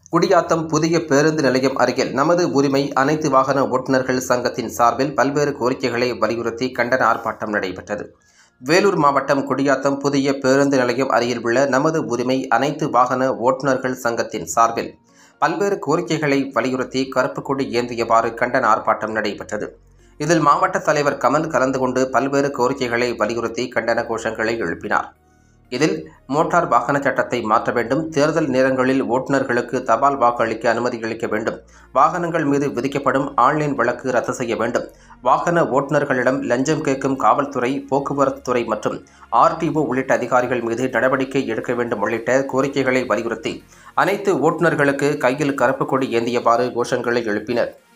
குடியாத்தம் புதிய பேருந்து நிலையம் அருகில் நமது உரிமை அனைத்து வாகன ஓட்டுநர்கள் சங்கத்தின் சார்பில் பல்வேறு கோரிக்கைகளை வலியுறுத்தி கண்டன ஆர்ப்பாட்டம் நடைபெற்றது வேலூர் மாவட்டம் குடியாத்தம் புதிய பேருந்து நிலையம் அருகில் உள்ள நமது உரிமை அனைத்து வாகன ஓட்டுநர்கள் சங்கத்தின் சார்பில் பல்வேறு கோரிக்கைகளை வலியுறுத்தி கருப்பு கொடி ஏந்தியவாறு கண்டன ஆர்ப்பாட்டம் நடைபெற்றது இதில் மாவட்ட தலைவர் கமல் கலந்து கொண்டு பல்வேறு கோரிக்கைகளை வலியுறுத்தி கண்டன கோஷங்களை எழுப்பினார் இதில் மோட்டார் வாகன சட்டத்தை மாற்ற வேண்டும் தேர்தல் நேரங்களில் ஓட்டுநர்களுக்கு தபால் வாக்களிக்க அனுமதி அளிக்க வேண்டும் வாகனங்கள் மீது விதிக்கப்படும் ஆன்லைன் வழக்கு ரத்து செய்ய வேண்டும் வாகன ஓட்டுநர்களிடம் லஞ்சம் கேட்கும் காவல்துறை போக்குவரத்து துறை மற்றும் ஆர்டிஓ உள்ளிட்ட அதிகாரிகள் மீது நடவடிக்கை எடுக்க வேண்டும் உள்ளிட்ட கோரிக்கைகளை வலியுறுத்தி அனைத்து ஓட்டுநர்களுக்கு கையில் கருப்பு கொடி ஏந்தியவாறு கோஷங்களை எழுப்பினர்